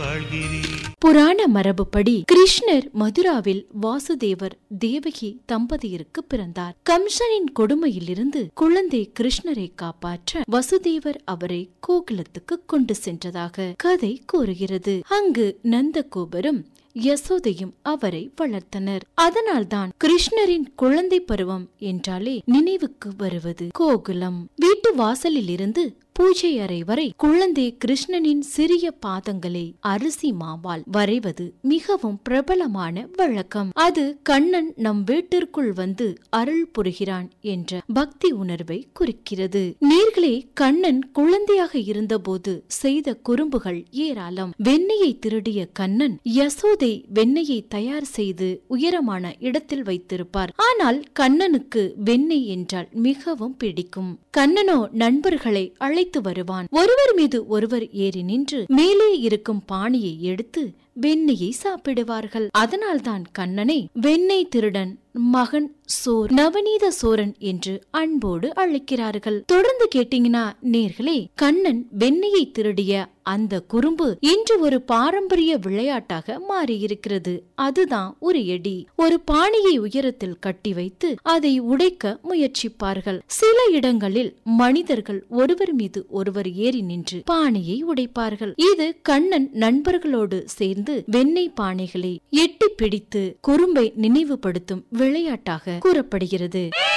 வாழ்கிறேன் புராண மரபுப்படி கிருஷ்ணர் மதுராவில் வாசுதேவர் தேவகி தம்பதியருக்கு பிறந்தார் கம்சனின் கொடுமையிலிருந்து குழந்தை கிருஷ்ணரை காப்பாற்ற வசுதேவர் அவரை கோகுலத்துக்கு கொண்டு சென்றதாக கதை கூறுகிறது அங்கு நந்தகோபரும் யசோதையும் அவரை வளர்த்தனர் அதனால்தான் கிருஷ்ணரின் குழந்தை பருவம் என்றாலே நினைவுக்கு வருவது கோகுலம் வீட்டு வாசலில் இருந்து பூஜை அறை வரை குழந்தை கிருஷ்ணனின் சிறிய பாதங்களை அரிசி மாவால் வரைவது மிகவும் பிரபலமான வழக்கம் அது கண்ணன் நம் வீட்டிற்குள் வந்து அருள் புரிகிறான் என்ற பக்தி உணர்வை குறிக்கிறது நேர்களே கண்ணன் குழந்தையாக இருந்தபோது செய்த குறும்புகள் ஏராளம் வெண்ணெயை திருடிய கண்ணன் யசோதை வெண்ணெயை தயார் செய்து உயரமான இடத்தில் வைத்திருப்பார் ஆனால் கண்ணனுக்கு வெண்ணெய் என்றால் மிகவும் பிடிக்கும் கண்ணனோ நண்பர்களை அழைத்து வருவான் ஒருவர் மீது ஒருவர் ஏறி நின்று மேலே இருக்கும் பாணியை எடுத்து வெண்ணெயை சாப்பிடுவார்கள் அதனால்தான் கண்ணனை வெண்ணெய் திருடன் மகன் சோர் நவநீத சோரன் என்று அன்போடு அழைக்கிறார்கள் தொடர்ந்து கேட்டீங்கன்னா நேர்களே கண்ணன் வெண்ணெயை திருடிய அந்த குறும்பு இன்று ஒரு பாரம்பரிய விளையாட்டாக மாறியிருக்கிறது அதுதான் ஒரு எடி ஒரு பானையை உயரத்தில் கட்டி வைத்து அதை உடைக்க முயற்சிப்பார்கள் சில இடங்களில் மனிதர்கள் ஒருவர் மீது ஒருவர் ஏறி நின்று பானையை உடைப்பார்கள் இது கண்ணன் நண்பர்களோடு சேர்ந்து வெண்ணெய் பானைகளை எட்டி பிடித்து குறும்பை நினைவுபடுத்தும் விளையாட்டாக கூறப்படுகிறது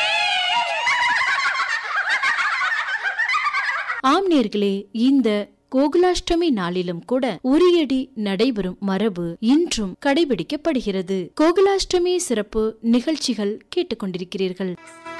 ஆம் நேர்களே இந்த கோகுலாஷ்டமி நாளிலும் கூட உரியடி நடைபெறும் மரபு இன்றும் கடைபிடிக்கப்படுகிறது கோகுலாஷ்டமி சிறப்பு நிகழ்ச்சிகள் கேட்டுக்கொண்டிருக்கிறீர்கள்